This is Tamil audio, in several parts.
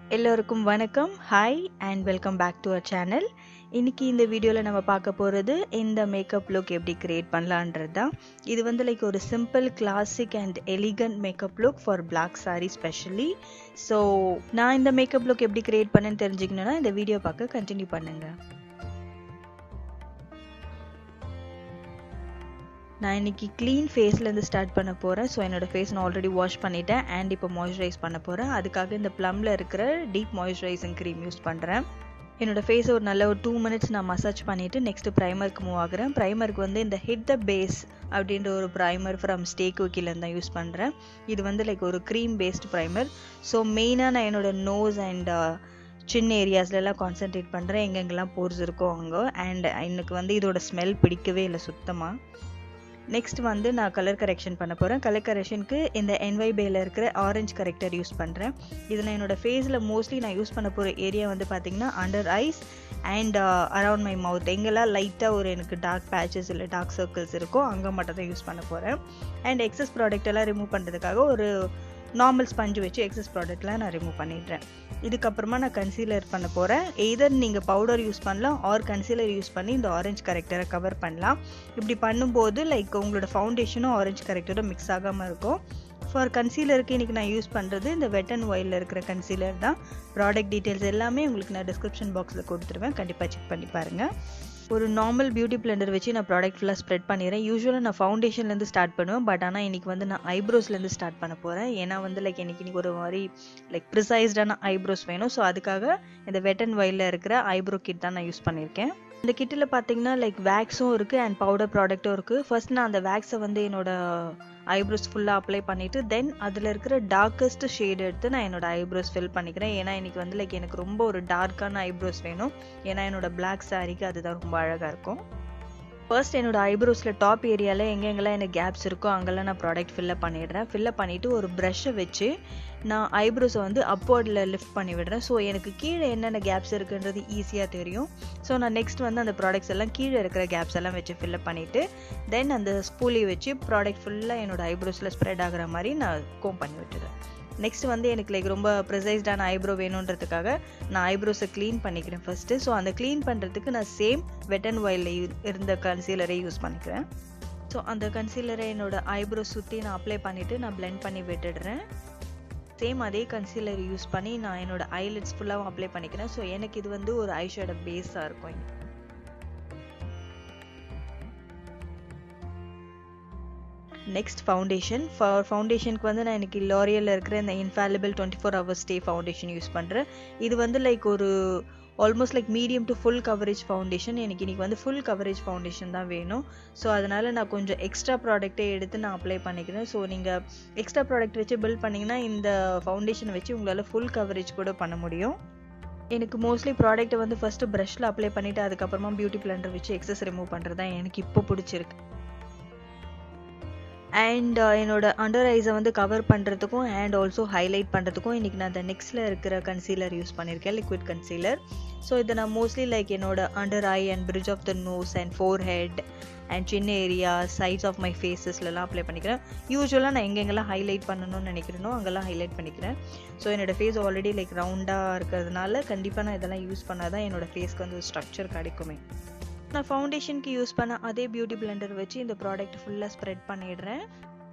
எல்லோருக்கும் வணக்கம் hi and welcome back to our channel இன்னைக்கு இந்த வீடியோவில் நம்ம பார்க்க போகிறது இந்த மேக்கப் லுக் எப்படி கிரியேட் பண்ணலான்றது தான் இது வந்து லைக் ஒரு simple classic and elegant makeup look for black sari specially so நான் இந்த மேக்கப் லுக் எப்படி கிரியேட் பண்ணேன்னு தெரிஞ்சுக்கணுன்னா இந்த வீடியோ பார்க்க கண்டினியூ பண்ணுங்கள் நான் இன்னைக்கு க்ளீன் ஃபேஸ்லேருந்து ஸ்டார்ட் பண்ண போகிறேன் ஸோ என்னோடய ஃபேஸ் நான் ஆல்ரெடி வாஷ் பண்ணிட்டேன் அண்ட் இப்போ மாய்ஸ்சரைஸ் பண்ண போகிறேன் அதுக்காக இந்த ப்ளம்மில் இருக்கிற டீப் மாய்ஸ்சரைசிங் க்ரீம் யூஸ் பண்ணுறேன் என்னோடய ஃபேஸை ஒரு நல்ல ஒரு டூ மினிட்ஸ் நான் மசாஜ் பண்ணிவிட்டு நெக்ஸ்ட்டு ப்ரைமருக்கு மூவ் ஆகுறேன் ப்ரைமருக்கு வந்து இந்த ஹிட் த பேஸ் அப்படின்ற ஒரு ப்ரைமர் ஃப்ரம் ஸ்டேக் விக்கிலேருந்து தான் யூஸ் பண்ணுறேன் இது வந்து லைக் ஒரு க்ரீம் பேஸ்ட் ப்ரைமர் ஸோ மெயினாக நான் என்னோடய நோஸ் அண்ட் சின்ன ஏரியாஸ்லலாம் கான்சென்ட்ரேட் பண்ணுறேன் எங்கெங்கெல்லாம் போர்ஸ் இருக்கோ அங்கே அண்ட் எனக்கு வந்து இதோட ஸ்மெல் பிடிக்கவே இல்லை சுத்தமாக நெக்ஸ்ட் வந்து நான் கலர் கரெக்ஷன் பண்ண போகிறேன் கலர் கரெக்ஷனுக்கு இந்த என்வை பேயில் இருக்கிற ஆரஞ்ச் கரெக்டர் யூஸ் பண்ணுறேன் இதில் என்னோடய ஃபேஸில் மோஸ்ட்லி நான் யூஸ் பண்ண போகிற ஏரியா வந்து பார்த்திங்கன்னா under eyes and around my mouth எங்கெல்லாம் லைட்டாக ஒரு எனக்கு டார்க் பேச்சஸ் இல்லை டார்க் சர்க்கிள்ஸ் இருக்கோ அங்கே மட்டும் தான் யூஸ் பண்ண போகிறேன் அண்ட் எக்ஸஸ் ப்ராடக்ட் எல்லாம் ரிமூவ் பண்ணுறதுக்காக ஒரு நார்மல் ஸ்பஞ்சு வச்சு எக்ஸஸ் ப்ராடக்ட்லாம் நான் ரிமூவ் பண்ணிடுறேன் இதுக்கப்புறமா நான் கன்சீலர் பண்ண போகிறேன் எய்தர் நீங்கள் பவுடர் யூஸ் பண்ணலாம் ஆர் கன்சீலர் யூஸ் பண்ணி இந்த ஆரஞ்ச் கரெக்டரை கவர் பண்ணலாம் இப்படி பண்ணும்போது லைக் உங்களோட ஃபவுண்டேஷனும் ஆரஞ்ச் கரெக்டரும் மிக்ஸ் ஆகாமல் இருக்கும் ஃபார் கன்சீலருக்கு இன்றைக்கி நான் யூஸ் பண்ணுறது இந்த வெட் அண்ட் ஒயிலில் இருக்கிற கன்சீலர் தான் ப்ராடக்ட் டீட்டெயில்ஸ் எல்லாமே உங்களுக்கு நான் டிஸ்கிரிப்ஷன் பாக்ஸில் கொடுத்துருவேன் கண்டிப்பாக செக் பண்ணி பாருங்கள் ஒரு நார்மல் பியூட்டி பிளெண்டர் வச்சு நான் ப்ராடக்ட் ஃபுல்லாக ஸ்ப்ரெட் பண்ணிடுறேன் யூஸ்வலாக நான் ஃபவுண்டேஷன்லேருந்து ஸ்டார்ட் பண்ணுவேன் பட் ஆனால் இன்றைக்கி வந்து நான் ஐப்ரோஸ்லேருந்து ஸ்டார்ட் பண்ண போகிறேன் ஏன்னா வந்து லைக் எனக்கு இன்றைக்கி ஒரு மாதிரி லைக் ப்ரிசைஸ்டான ஐப்ரோஸ் வேணும் ஸோ அதுக்காக இந்த வெட் அண்ட் ஒயிலில் இருக்கிற ஐப்ரோ கிட் தான் நான் யூஸ் பண்ணியிருக்கேன் இந்த கிட்டில் பார்த்தீங்கன்னா லைக் வேக்ஸும் இருக்குது அண்ட் பவுடர் ப்ராடக்ட்டும் இருக்குது ஃபர்ஸ்ட் நான் அந்த வேக்ஸை வந்து என்னோட ஐப்ரோஸ் ஃபுல்லாக அப்ளை பண்ணிவிட்டு தென் அதில் இருக்கிற டார்க்கஸ்ட் ஷேட் எடுத்து நான் என்னோட ஐப்ரோஸ் ஃபில் பண்ணிக்கிறேன் ஏன்னா இன்றைக்கி வந்து லைக் எனக்கு ரொம்ப ஒரு டார்க்கான ஐப்ரோஸ் வேணும் ஏன்னா என்னோட பிளாக் சாரிக்கு அதுதான் ரொம்ப அழகாக இருக்கும் ஃபர்ஸ்ட் என்னோட ஐப்ரோஸில் டாப் ஏரியாவில் எங்கெங்கெல்லாம் எனக்கு கேப்ஸ் இருக்கோ அங்கெல்லாம் நான் ப்ராடக்ட் ஃபில்லப் பண்ணிடுறேன் ஃபில்லப் பண்ணிவிட்டு ஒரு ப்ரஷ்ஷை வச்சு நான் ஐப்ரோஸை வந்து அப்வர்டில் லிஃப்ட் பண்ணி விடுறேன் ஸோ எனக்கு கீழே என்னென்ன கேப்ஸ் இருக்குன்றது ஈஸியாக தெரியும் ஸோ நான் நெக்ஸ்ட் வந்து அந்த ப்ராடக்ட்ஸ் எல்லாம் கீழே இருக்கிற கேப்ஸ் எல்லாம் வச்சு ஃபில்லப் பண்ணிவிட்டு தென் அந்த ஸ்பூலி வச்சு ப்ராடக்ட் ஃபுல்லாக என்னோட ஐப்ரோஸில் ஸ்ப்ரெட் ஆகிற மாதிரி நான் கோம் பண்ணி விட்டுறேன் நெக்ஸ்ட் வந்து எனக்கு லைக் ரொம்ப ப்ரிசைஸ்டான ஐப்ரோ வேணுன்றதுக்காக நான் ஐப்ரோஸை க்ளீன் பண்ணிக்கிறேன் ஃபஸ்ட்டு ஸோ அந்த க்ளீன் பண்ணுறதுக்கு நான் சேம் வெட் அண்ட் ஒயிலில் இருந்த கன்சீலரை யூஸ் பண்ணிக்கிறேன் ஸோ அந்த கன்சீலரை என்னோட ஐப்ரோ சுற்றி நான் அப்ளை பண்ணிவிட்டு நான் பிளெண்ட் பண்ணி விட்டுடுறேன் சேம் அதே கன்சீலர் யூஸ் பண்ணி நான் என்னோட ஐலிட்ஸ் ஃபுல்லாகவும் அப்ளை பண்ணிக்கிறேன் ஸோ எனக்கு இது வந்து ஒரு ஐஷோட பேஸாக இருக்கும் நெக்ஸ்ட் ஃபவுண்டேஷன் ஃபார் ஃபவுண்டேஷனுக்கு வந்து நான் எனக்கு லாரியலில் இருக்கிற இந்த infallible twenty four hours stay foundation use பண்ணுறேன் இது வந்து லைக் ஒரு almost like medium to full coverage foundation எனக்கு இன்றைக்கி வந்து ஃபுல் கவரேஜ் ஃபவுண்டேஷன் தான் வேணும் ஸோ அதனால் நான் கொஞ்சம் எக்ஸ்ட்ரா ப்ராடக்ட்டே எடுத்து நான் அப்ளை பண்ணிக்கிறேன் ஸோ நீங்கள் எக்ஸ்ட்ரா ப்ராடக்ட் வச்சு பில்ட் பண்ணிங்கன்னா இந்த ஃபவுண்டேஷனை வச்சு உங்களால் ஃபுல் கவரேஜ் கூட பண்ண முடியும் எனக்கு மோஸ்ட்லி ப்ராடக்ட்டை வந்து ஃபஸ்ட்டு ப்ரஷில் அப்ளை பண்ணிவிட்டு அதுக்கப்புறமா பியூட்டி பிளண்டர் வச்சு எக்ஸஸ் ரிமூவ் பண்ணுறது தான் எனக்கு இப்போ பிடிச்சிருக்கு அண்ட் என்னோட அண்டர் ஐஸை வந்து கவர் பண்ணுறதுக்கும் அண்ட் ஆல்சோ ஹைலைட் பண்ணுறதுக்கும் இன்றைக்கி நான் அந்த நெக்ஸ்ட்டில் இருக்கிற கன்சீலர் யூஸ் பண்ணியிருக்கேன் லிக்விட் கன்சீலர் ஸோ இதை நான் மோஸ்ட்லி லைக் என்னோட under eye and bridge of the nose and forehead and சின்ன ஏரியா சைட்ஸ் ஆஃப் மை ஃபேஸஸ்லலாம் அப்ளை பண்ணிக்கிறேன் யூஸ்வலாக நான் எங்கெங்கெல்லாம் ஹைலைட் பண்ணணும்னு நினைக்கிறேனோ அங்கெல்லாம் ஹைலைட் பண்ணிக்கிறேன் ஸோ என்னோடய ஃபேஸ் ஆல்ரெடி லைக் ரவுண்டாக இருக்கிறதுனால கண்டிப்பாக நான் இதெல்லாம் யூஸ் பண்ணால் தான் என்னோடய ஃபேஸ்க்கு வந்து ஒரு ஸ்ட்ரக்சர் கிடைக்குமே நான் ஃபவுண்டேஷனுக்கு யூஸ் பண்ண அதே பியூட்டி பிளெண்டர் வச்சு இந்த ப்ராடக்ட் ஃபுல்லாக ஸ்ப்ரெட் பண்ணிடுறேன்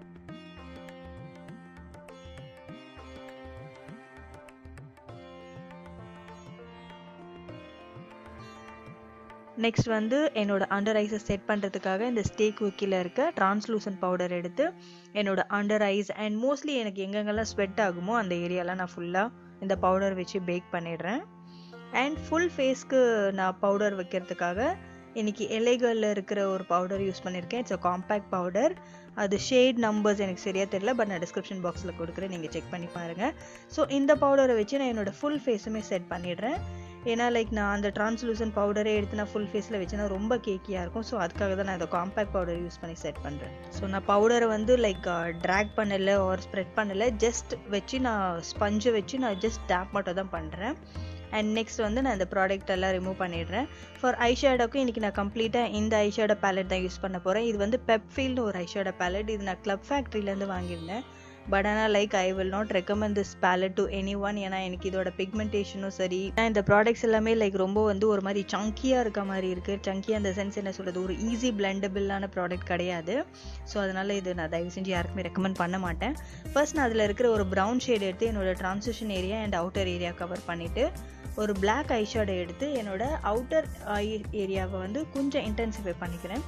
நெக்ஸ்ட் வந்து என்னோட அண்டர் ஐஸை செட் பண்ணுறதுக்காக இந்த ஸ்டேக் விக்கில் இருக்க டிரான்ஸ்லூசன் பவுடர் எடுத்து என்னோட அண்டர் ஐஸ் அண்ட் மோஸ்ட்லி எனக்கு எங்கெங்கெல்லாம் ஸ்வெட் ஆகுமோ அந்த ஏரியாலாம் நான் ஃபுல்லாக இந்த பவுடர் வச்சு பேக் பண்ணிடுறேன் அண்ட் ஃபுல் ஃபேஸ்க்கு நான் பவுடர் வைக்கிறதுக்காக இன்றைக்கி எலைகளில் இருக்கிற ஒரு பவுடர் யூஸ் பண்ணியிருக்கேன் இட்ஸ் அ காம்பேக்ட் பவுடர் அது ஷேட் நம்பர்ஸ் எனக்கு சரியாக தெரியல பட் நான் டிஸ்கிரிப்ஷன் பாக்ஸில் கொடுக்குறேன் நீங்கள் செக் பண்ணி பாருங்கள் ஸோ இந்த பவுடரை வச்சு நான் என்னோடய ஃபுல் ஃபேஸுமே செட் பண்ணிடுறேன் ஏன்னா லைக் நான் அந்த டிரான்ஸ்லூசன் பவுடரே எடுத்து நான் ஃபுல் ஃபேஸில் வச்சுனா ரொம்ப கேக்கியாக இருக்கும் ஸோ அதுக்காக தான் நான் இந்த காம்பேக்ட் பவுடர் யூஸ் பண்ணி செட் பண்ணுறேன் ஸோ நான் பவுடரை வந்து லைக் ட்ராக் பண்ணலை ஒரு ஸ்ப்ரெட் பண்ணலை ஜஸ்ட் வச்சு நான் ஸ்பஞ்சை வச்சு நான் ஜஸ்ட் டேப் மட்டும் தான் பண்ணுறேன் அண்ட் நெக்ஸ்ட் வந்து நான் இந்த ப்ராடக்ட் எல்லாம் ரிமூவ் பண்ணிடுறேன் ஃபார் ஐஷேடோக்கும் இன்றைக்கி நான் கம்ப்ளீட்டாக இந்த ஐஷேடோ பேலட் தான் யூஸ் பண்ண போகிறேன் இது வந்து பெப்ஃபீல்டு ஒரு ஐஷேடோ பேலட் இது நான் கிளப் ஃபேக்ட்ரிலேருந்து வாங்கியிருந்தேன் பட் ஆனால் like I will not recommend this palette to anyone ஏன்னா எனக்கு இதோட பிக்மெண்டேஷனும் சரி இந்த ப்ராடக்ட்ஸ் எல்லாமே லைக் ரொம்ப வந்து ஒரு மாதிரி சங்கியாக இருக்க மாதிரி இருக்குது சங்கியாக அந்த சென்ஸ் என்ன சொல்கிறது ஒரு ஈஸி பிளெண்டபிளான ப்ராடக்ட் கிடையாது ஸோ அதனால் இது நான் தயவு செஞ்சு யாருக்குமே ரெக்கமெண்ட் பண்ண மாட்டேன் ஃபர்ஸ்ட் நான் அதில் இருக்கிற ஒரு ப்ரௌன் ஷேட் எடுத்து என்னோட transition area and outer area cover பண்ணிவிட்டு ஒரு பிளாக் ஐஷேடோ எடுத்து என்னோட அவுட்டர் ஐ ஏரியாவை வந்து கொஞ்சம் இன்டென்சிஃபை பண்ணிக்கிறேன்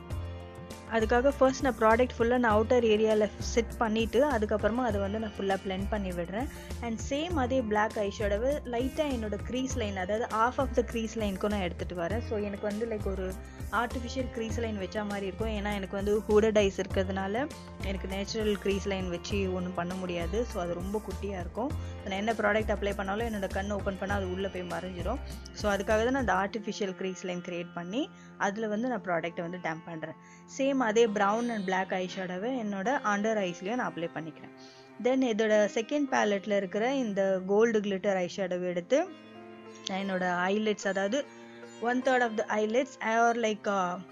அதுக்காக ஃபர்ஸ்ட் நான் ப்ராடக்ட் ஃபுல்லாக நான் அவுட்டர் ஏரியாவில் செட் பண்ணிவிட்டு அதுக்கப்புறமா அதை வந்து நான் ஃபுல்லாக பிளெண்ட் பண்ணி விடுறேன் அண்ட் சேம் அதே பிளாக் ஐஷேடோவை லைட்டாக என்னோட க்ரீஸ் லைன் அதாவது ஆஃப் ஆஃப் த க்ரீஸ் லைனுக்கும் நான் எடுத்துகிட்டு வரேன் ஸோ எனக்கு வந்து லைக் ஒரு ஆர்டிஃபிஷியல் க்ரீஸ் லைன் வச்ச மாதிரி இருக்கும் ஏன்னா எனக்கு வந்து ஹூடட் ஐஸ் இருக்கிறதுனால எனக்கு நேச்சுரல் க்ரீஸ் லைன் வச்சு ஒன்றும் பண்ண முடியாது ஸோ அது ரொம்ப குட்டியாக இருக்கும் நான் என்ன ப்ராடக்ட் அப்ளை பண்ணாலும் என்னோட கண் ஓப்பன் பண்ணால் அது உள்ளே போய் மறைஞ்சிரும் ஸோ அதுக்காக தான் நான் அந்த ஆர்டிஃபிஷியல் க்ரீஸ் லைன் க்ரியேட் பண்ணி அதில் வந்து நான் ப்ராடக்ட்டை வந்து டேம்ப் பண்ணுறேன் சேம் அதே ப்ரௌன் அண்ட் பிளாக் ஐஷேடோவை என்னோட அண்டர் ஐஸ்லேயும் நான் அப்ளை பண்ணிக்கிறேன் தென் இதோட செகண்ட் பேலட்டில் இருக்கிற இந்த கோல்டு கிளிட்டர் ஐஷேடோவை எடுத்து நான் என்னோட ஐலெட்ஸ் அதாவது one third of the eyelids or like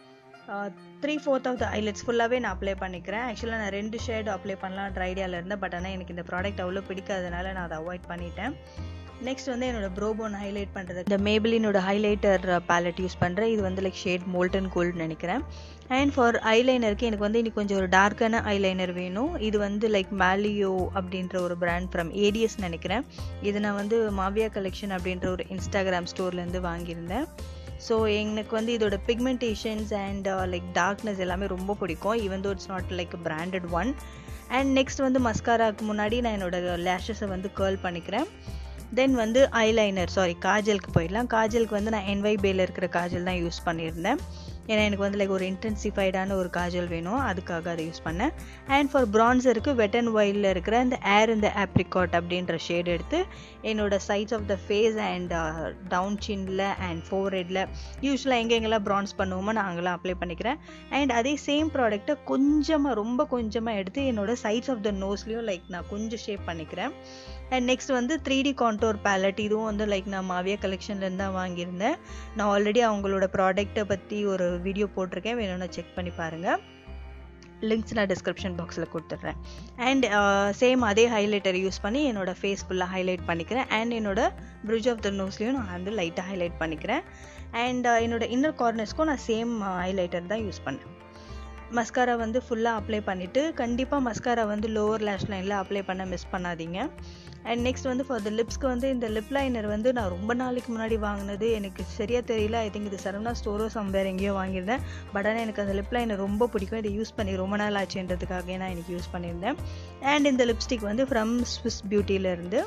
three fourth of the eyelids ஃபுல்லாகவே நான் அப்ளை பண்ணிக்கிறேன் ஆக்சுவலாக நான் ரெண்டு ஷேட் அப்ளை பண்ணலான்ற ஐடியாவில் இருந்தேன் பட் ஆனால் எனக்கு இந்த ப்ராடக்ட் அவ்வளோ பிடிக்காதனால நான் அதை அவாய்ட் பண்ணிட்டேன் நெக்ஸ்ட் வந்து என்னோட ப்ரோபோன் ஹைலைட் பண்ணுறது இந்த மேபிளினோட ஹைலைட்டர் பேலட் யூஸ் பண்ணுறேன் இது வந்து லைக் ஷேட் மோல்டன் கோல்டு நினைக்கிறேன் அண்ட் ஃபார் ஐலைனருக்கு எனக்கு வந்து இன்னைக்கு கொஞ்சம் ஒரு டார்க்கான ஐலைனர் வேணும் இது வந்து லைக் மேலியோ அப்படின்ற ஒரு பிராண்ட் ஃப்ரம் ஏடிஎஸ் நினைக்கிறேன் இது நான் வந்து மாவியா கலெக்ஷன் அப்படின்ற ஒரு இன்ஸ்டாகிராம் ஸ்டோர்லேருந்து வாங்கியிருந்தேன் ஸோ எனக்கு வந்து இதோட பிக்மெண்டேஷன்ஸ் அண்ட் லைக் டார்க்னஸ் எல்லாமே ரொம்ப பிடிக்கும் even though it's not like branded one and next வந்து மஸ்காராக்கு முன்னாடி நான் என்னோட லேஷஸை வந்து கேர்ள் பண்ணிக்கிறேன் தென் வந்து ஐலைனர் சாரி காஜலுக்கு போயிடலாம் காஜலுக்கு வந்து நான் என்வை பேல இருக்கிற காஜல் தான் யூஸ் பண்ணியிருந்தேன் ஏன்னா எனக்கு வந்து லைக் ஒரு இன்டென்சிஃபைடான ஒரு காஜல் வேணும் அதுக்காக அதை யூஸ் பண்ணேன் அண்ட் ஃபார் ப்ரான்சருக்கு வெட் அண்ட் ஒயிலில் இருக்கிற இந்த ஏர் இந்த ஆப்ரிகாட் அப்படின்ற ஷேட் எடுத்து என்னோட sides of the face and down சின்னில் அண்ட் ஃபோர்ஹெட்டில் யூஸ்வலாக எங்கெங்கெல்லாம் ப்ரான்ஸ் பண்ணுவோமோ நான் அங்கெல்லாம் அப்ளை பண்ணிக்கிறேன் அண்ட் அதே சேம் ப்ராடக்ட்டை கொஞ்சமாக ரொம்ப கொஞ்சமாக எடுத்து என்னோட சைட்ஸ் ஆஃப் த நோஸ்லேயும் லைக் நான் கொஞ்சம் ஷேப் பண்ணிக்கிறேன் அண்ட் நெக்ஸ்ட் வந்து த்ரீ டி கான்டோர் பேலட் இதுவும் வந்து லைக் நான் மாவியா கலெக்ஷன்லேருந்து தான் வாங்கியிருந்தேன் நான் ஆல்ரெடி அவங்களோட ப்ராடக்ட்டை பற்றி ஒரு வீடியோ போட்டிருக்கேன் வேணும்னா செக் பண்ணி பாருங்கள் லிங்க்ஸ் நான் டிஸ்கிரிப்ஷன் பாக்ஸில் கொடுத்துட்றேன் அண்ட் சேம் அதே ஹைலைட்டர் யூஸ் பண்ணி என்னோட ஃபேஸ் ஃபுல்லாக ஹைலைட் பண்ணிக்கிறேன் அண்ட் என்னோட பிரிட்ஜ் ஆஃப் த நோஸ்லேயும் நான் வந்து லைட்டாக ஹைலைட் பண்ணிக்கிறேன் அண்ட் என்னோட இன்னர் கார்னர்ஸ்க்கும் நான் சேம் ஹைலைட்டர் தான் யூஸ் பண்ணேன் மஸ்காரா வந்து ஃபுல்லாக அப்ளை பண்ணிவிட்டு கண்டிப்பாக மஸ்காரா வந்து லோவர் லேஷ் லைனில் அப்ளை பண்ண மிஸ் பண்ணாதீங்க அண்ட் நெக்ஸ்ட் வந்து ஃபார் த லிப்ஸ்க்கு வந்து இந்த லிப் லைனர் வந்து நான் ரொம்ப நாளைக்கு முன்னாடி வாங்கினது எனக்கு சரியாக தெரியல ஐ திங்க் இது சரவணா ஸ்டோரோ சம்வேர் எங்கேயோ வாங்கியிருந்தேன் பட் ஆனால் எனக்கு அந்த லிப் லைனர் ரொம்ப பிடிக்கும் இதை யூஸ் பண்ணி ரொம்ப நாள் ஆச்சுன்றதுக்காக நான் எனக்கு யூஸ் பண்ணியிருந்தேன் அண்ட் இந்த லிப்ஸ்டிக் வந்து ஃப்ரம் ஸ்விஸ் பியூட்டியிலேருந்து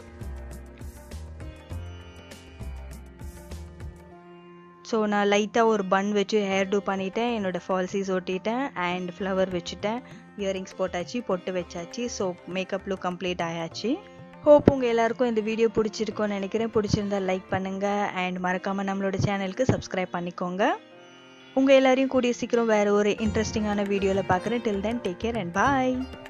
ஸோ நான் லைட்டாக ஒரு பன் வச்சு ஹேர் டூ பண்ணிட்டேன் என்னோடய ஃபால்சிஸ் ஒட்டிட்டேன் அண்ட் ஃப்ளவர் வச்சுட்டேன் இயரிங்ஸ் போட்டாச்சு பொட்டு வச்சாச்சு ஸோ மேக்கப் லுக் கம்ப்ளீட் ஆயாச்சு ஹோப் உங்கள் எல்லாருக்கும் இந்த வீடியோ பிடிச்சிருக்கோன்னு நினைக்கிறேன் பிடிச்சிருந்தா லைக் பண்ணுங்கள் அண்ட் மறக்காமல் நம்மளோட சேனலுக்கு சப்ஸ்கிரைப் பண்ணிக்கோங்க உங்கள் எல்லாரையும் கூடிய சீக்கிரம் வேறு ஒரு இன்ட்ரெஸ்டிங்கான வீடியோவில் பார்க்குறேன் till then take care and bye